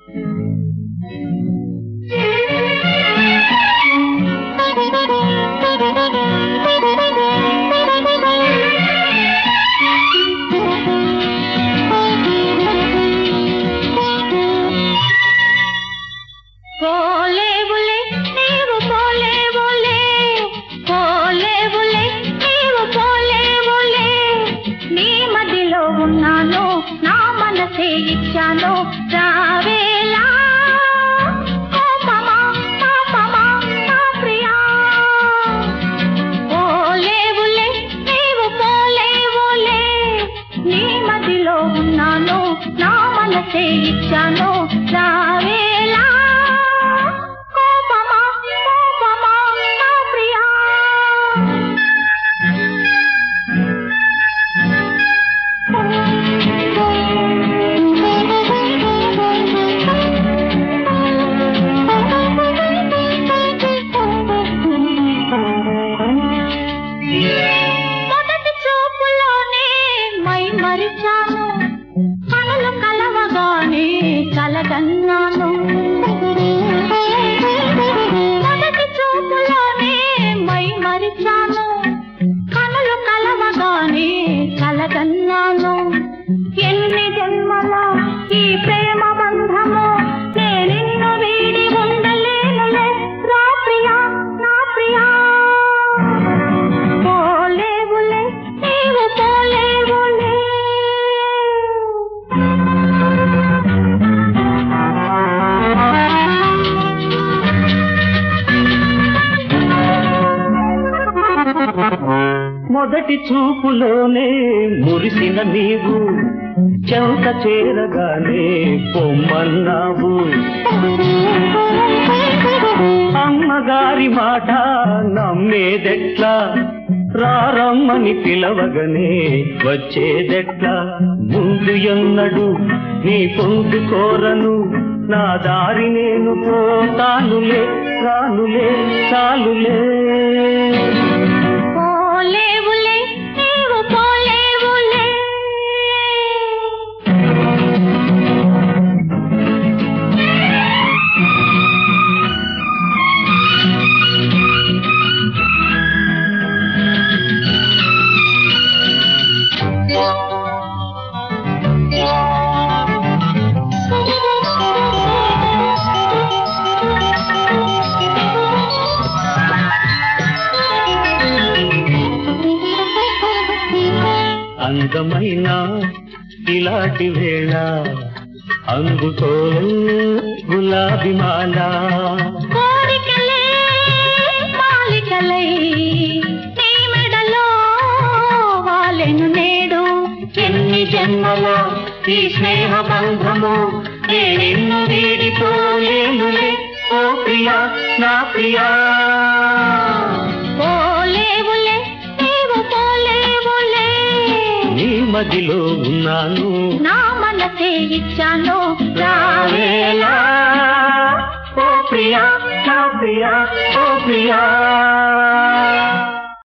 పోలేవులే నీవు పోలేవులే పోలేవులే నీవు పోలేవులే నీ మదిలో ఉన్నాను నా మనసే ఇచ్చాను రావేలా కోపమా పాపమా నా ప్రియా పోలేవులే నీవు పోలేవులే నీ మదిలో ఉన్నాను నా మనసే ఇచ్చాను రావేలా కోపమా కోపమా నా ప్రియా మొదటి చూపులోనే మై మరిచాను కనులు కలవగానే కలగన్నాను మొదటి చూపులోనే మై మరిచాను కనులు కలవగానే కలగన్నాను ఎన్ని జన్మల ఈ ప్రేమ బంధము నేనిన్ను వీడి ఉండలేనులే రా ప్రియా నా ప్రియా పోలేవులే నీవు పోలేవులే మొదటి చూపులోనే మురిసిన నీవు చెంత చేరగానే పొమ్మన్నావు అమ్మగారి మాట నమ్మేదెట్లా రారమ్మని పిలవగనే వచ్చేదెట్లా ముందు ఎన్నడు నీ పొందు కోరను నా దారి నేను పోతానులే రానులే చాలులే పోలేవులే నీవు పోలేవులే అందమైన ఇలాంటి వేళ అందుకో గులాబీ మాల కోరికలే మాలికలై నీ మెడలో వాలెను నేడు ఎన్ని జన్మల ఈ స్నేహ బంధము నేనిన్ను వీడిపోలేనులే ఓ ప్రియా నా ప్రియా పోలేవులే నీవు పోలేవులే నీ మదిలో ఉన్నాను నా మనసే ఇచ్చాను రావేలా ఓ ప్రియా నా ప్రియా ఓ ప్రియా